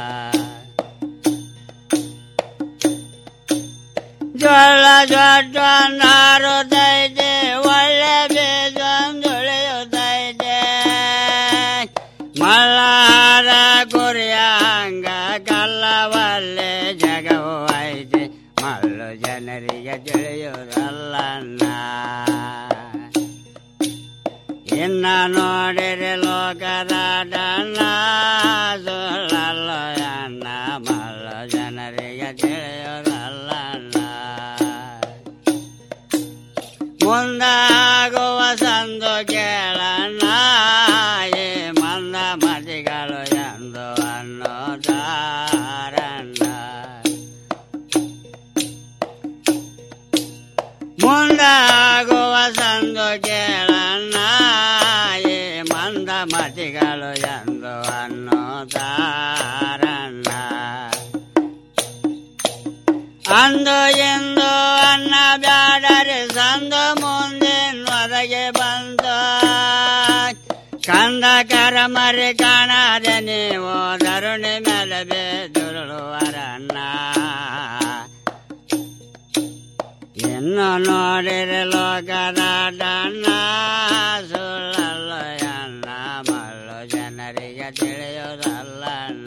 ಜೋಳ ಜೊಡ್ಡ ನಾರುತ್ತೈತೆ ಒಳ್ಳೆ ಬೀಜ ದುಳಿಯುತ್ತೈತೆ ಮಲ್ಲಾರ ಕುರಿಯ ಹಂಗ ಕಲ್ಲವಲ್ಲೇ ಜಗವು ಐತೆ ಮಲ್ಲು ಜನರಿಗೆ ತಿಳಿಯುವುದಲ್ಲಣ್ಣ ಇನ್ನ ನೋಡಿರಿ ಲೋಕದಾಟಣ್ಣ ಸುಳ್ಳಲ್ಲಯ್ಯಣ್ಣ ಮಲ್ಲು ಜನರಿಗೆ ತಿಳಿಯುವುದಲ್ಲಣ್ಣ ಮುಂದಾಗುವ ಸಂದು ಕೇಳಣ್ಣ ಈ ಮಂದ ಮತಿಗಳು ಎಂದು ಅನ್ನೋದಾರಣ್ಣ ಮುಂದಾಗುವ ಸಂದು ಕೇಳಣ್ಣ ಈ ಮಂದ ಮತಿಗಳು ಎಂದು ಅನ್ನೋದಾರಣ್ಣ ಅಂದು ಎಂದು ಅನ್ನ ಬ್ಯಾಡರೆ ಸಂದು ಮುಂದಿನವರೆಗೆ ಬಂತು ಕಂದ ಕರಮರಿ ಕಾಣದೆ ನೀವು ಧರುಣಿ ಮೇಲೆ ಬೇದುರುಳುವರನ್ನ ಇನ್ನು ನೋಡಿರೆ ಲೋಕದಾಟಣ್ಣ ಸುಳ್ಳಲ್ಲಯ್ಯಣ್ಣ ಮಲ್ಲು ಜನರಿಗೆ ತಿಳಿಯೋದಲ್ಲಣ್ಣ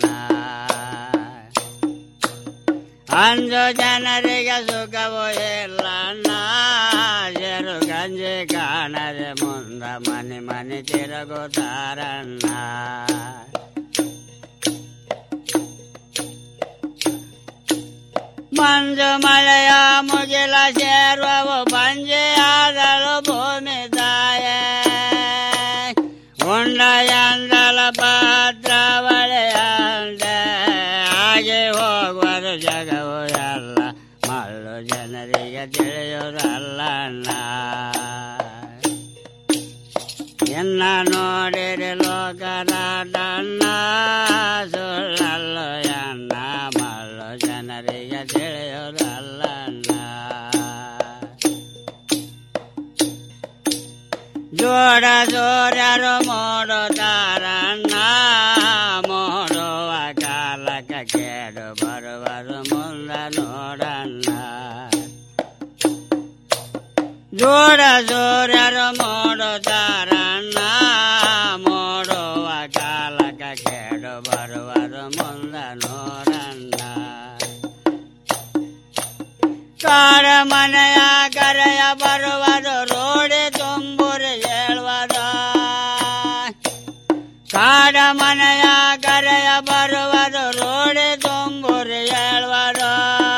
ಅಂದು ಜನರಿಗೆ ಸುಖವೂ ಇಲ್ಲಣ್ಣ ಜರು ಗಂಜಿ ಕಾಣದೆ ಮುಂದ ಮನೆ ಮನೆ ತಿರುಗುತ್ತಾರಣ್ಣ ಮಂಜು ಮಳೆಯ ಮುಗಿಲ ಸೇರುವವು ಬಂಜೆ ಆದಳು ಭೂಮಿ ತಾಯೇ ಉಂಡಯಂದಲ ಪಾತ್ರ ಬಳೆಯಂದೆ ಹಾಗೆ ಹೋಗುವುದು ಜಗವು ಎಲ್ಲ ಮಳ್ಳು ಜನರಿಗೆ ತಿಳಿಯುವುದಲ್ಲಣ್ಣ ಎನ್ನ ನೋಡಿರಿ ಲೋಕದಾಟಣ್ಣ ಸುಳ್ಳಲ್ಲು ಎನ್ನ ಮಳ್ಳು ಜನರಿಗೆ ತಿಳಿಯುವುದಲ್ಲಣ್ಣ ಜೋಡ ಜೋರ್ಯರು ಮೂಡುತ್ತಾರಣ್ಣ ಮೂಡುವ ಕಾಲಕ್ಕೆ ಕೇಡು ಬರುವರು ಮುಂದ ಮುಂದ ನೋಡಣ್ಣ ಜೋಡ ಜೋರ್ಯರು ಮೋಡುತ್ತಾರಣ್ಣ ಮೋಡುವ ಕಾಲಕ ಕೇಡು ಬರುವರು ಮುಂದ ನೋಡಣ್ಣ ಕಾಡ ಮನೆಯ ಕರೆಯ ಬರುವರು ರೋಡಿ ತುಂಬುರಿ ಹೇಳುವರು ಕಾಡ ಮನೆಯ ಕರೆಯ ಬರುವರು ರೋಡಿ ತುಂಬುರಿ ಹೇಳುವರು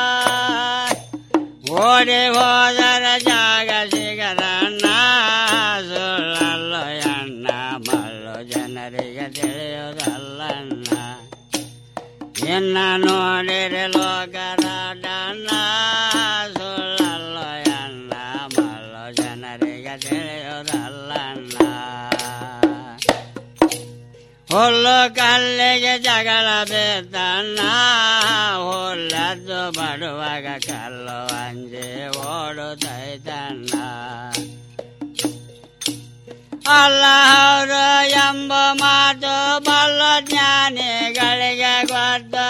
ಓಡಿ ಹೋದರ ಜಾಗ ಸಿಗದಣ್ಣ ಸುಳ್ಳಲ್ಲು ಎಣ್ಣ ಮಲ್ಲು ಜನರಿಗೆ ತಿಳಿಯುವುದಲ್ಲಣ್ಣ ಇನ್ನ ನೋಡಿರಿ ಲೋಕರಾಡಣ್ಣ ಸುಳ್ಳಲ್ಲು ಎಣ್ಣ ಮಲ್ಲು ಜನರಿಗೆ ತಿಳಿಯುವುದಲ್ಲಣ್ಣ ಹುಲ್ಲು ಕಲ್ಲಿಗೆ ಜಗಳ ಬೇತಣ್ಣ ಹುಲ್ಲದ್ದು ಬಡುವಾಗ ಕಲ್ಲು ಅಂಜಿ ಓಡುತ್ತೈತಣ್ಣ ಅಲ್ಲ ಹೌದು ಎಂಬ ಮಾತು ಬಲ್ಲ ಜ್ಞಾನಿಗಳಿಗೆ ಗೊತ್ತು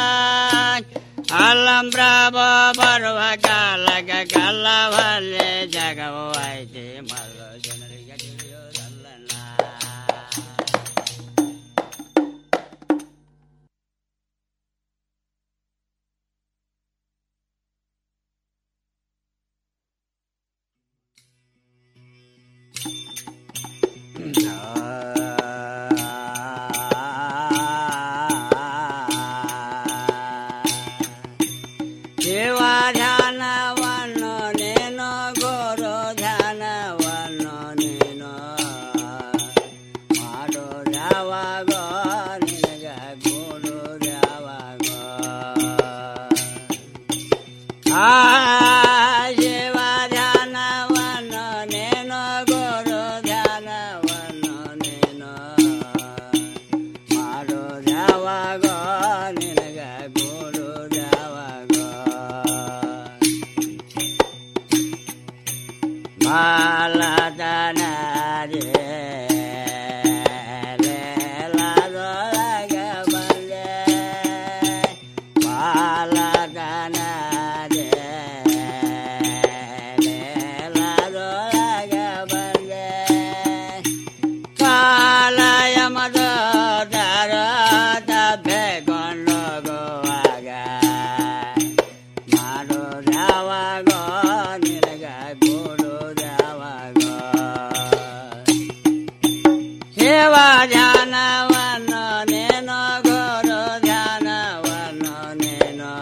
ಅಲ್ಲಂ ಪ್ರಭು ಬರುವ ಕಾಲಕ್ಕೆ ಕಲ್ಲವಲ್ಲಿ ಜಗವು ಐತಿ ಮಲ್ಲು ಜನರಿಗೆ ತಿಳಿಯೋದಲ್ಲಣ್ಣ ಶಿವ ಧ್ಯಾನವನ್ನು ನೀನು ಗುರು ಧ್ಯಾನವನ್ನು ನೀನು ಮಾಡು ಯಾವಾಗೋ ನಿನಗ ಗುರು ಯಾವಾಗೋ ಆ ಶಿವ ಧ್ಯಾನವನ್ನು ನೀನು ಗುರು ಧ್ಯಾನವನ್ನು ನೀನು ಮಾಡು ಯಾವಾಗೋ ನಿನಗ ಗುರು ಯಾವಾಗೋ ಮಾಲದನಾರೇ ಲೇಲದೊಳಗ ಬಂದೆ ಮಾಲದನಾರೇ ಲೇಲದೊಳಗ ಬಂದೆ ಕಾಲಯ ಮದ ದರ ತಬ್ಬೆಕೊಂಡೋಗುವಾಗ ಮಾಡು ಯಾವಾಗೋ ನಿನಗ ಗೂಡು ಯಾವಾಗೋ ಶಿವ ಧ್ಯಾನವನ್ನು ನೀನು ಗುರು ಧ್ಯಾನವನ್ನು ನೀನು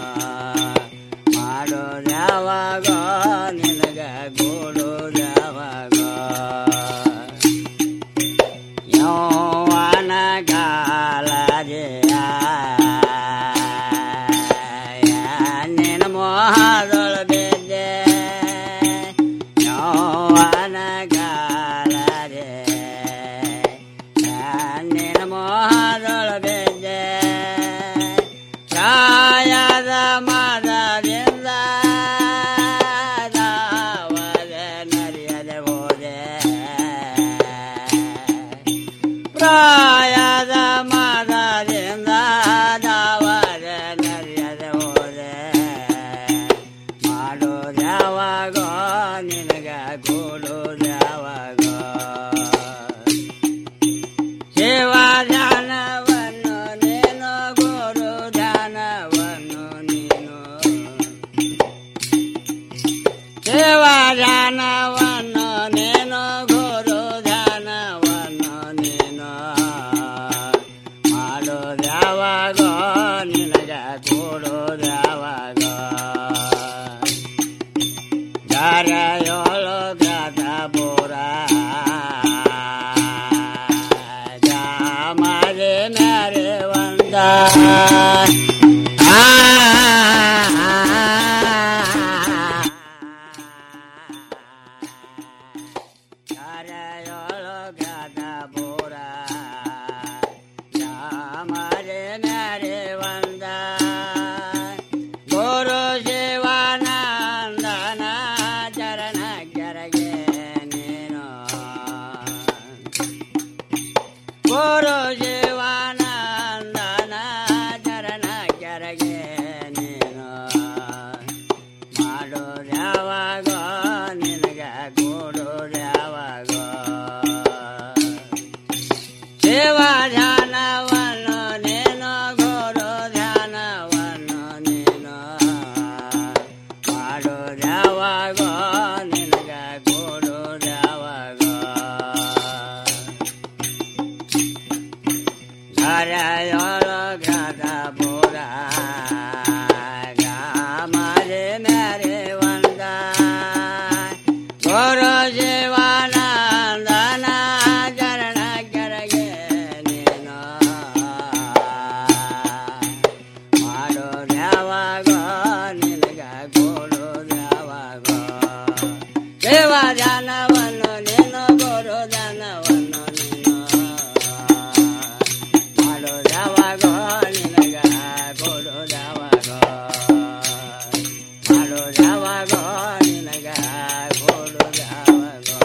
ಮಾಡು ಯಾವಾಗೋ ನಿನಗ ಗೂಡು ಯಾವಾಗೋ ಯೌವನ ಕಾಲರಿಯ ನಿನ್ನ ಮೋಹದೊಳ ಬಿದ್ದೆ ಯೌವನ ಕಾಲರೆ ನಿನ್ನ ಮೋಹದೊಳ ಬಿದ್ದೆ ಕಾಯದ ಮದದಿಂದ ದಾವದೆ ನರಿಯದೆ ಹೋದೆ ಪ್ರಾಯದ ಮದದಿಂದ ದಾವದ ನರಿಯದೆ ಹೋದೆ ಮಾಡು ಯಾವಾಗೋ ನಿನಗ ಕೂಡು ಯಾವಾಗೋ ಶಿವ ಧ್ಯಾನವನ್ನು ನೀನು ಗುರು ಧ್ಯಾನವನ್ನು ನೀನು ಶಿವ ಧ್ಯಾನವನ್ನು ನೀನು ಗುರು ಧ್ಯಾನವನ್ನು ನೀನು ಮಾಡು ಯಾವಾಗೋ ನಿನಗ ಕೂಡು ಯಾವಾಗೋ ಗಾರೆಯೋಳು ಗ್ರಾತ ಪುರ ಜಾಮರೆ ನರೆ ಒಂದ ಗಾರೆಯೋಳು ಗ್ರಾತ ಪುರ ಜಾಮರೆ ನರೆ ಒಂದ ಗುರು ಶಿವಾನಂದನ ಚರಣ ಕೆರಗೆ ನೀನು ಗುರು ಶಿವಾನಂದನ ಚರಣ ಕೆರಗೆ ನೀನು ಮಾರೆ ಮ್ಯಾರೆ ಒಂದ ಗುರು ಶಿವಾನಂದನ ಚರಣ ಕೆರಗೆ ನೀನು ಮಾಡೋ ಯಾವಾಗೋ ನಿನಗ ಕೊಡು ಯಾವಾಗೋ ದೇವ ಧ್ಯಾನವನ್ನು ನೀನು ಗುರು ಧ್ಯಾನವನ್ನು ನೀನು ಮಾಡೋ ಯಾವಾಗೋ ನಿನಗ ಕೊಡು ಯಾವಾಗೋ ಮಾಡೋ ಯಾವಾಗೋ ನಿನಗ ಕೊಡು ಯಾವಾಗೋ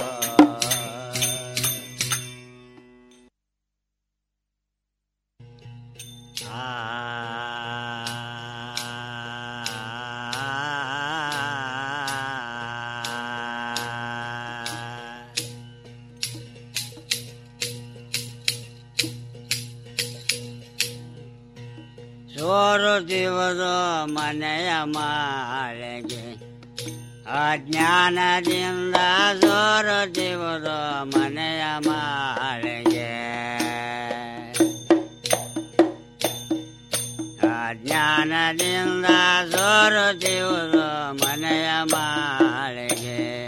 ಸೋರು ದಿವದ ಮನೆಯ ಮಾಳೆಗೆ ಅಜ್ಞಾನದಿಂದ ಸೋರು ದಿವದ ಮನೆಯ ಮಾಳೆಗೆ ಅಜ್ಞಾನದಿಂದ ಸೋರು ದಿವದ ಮನೆಯ ಮಾಳೆಗೆ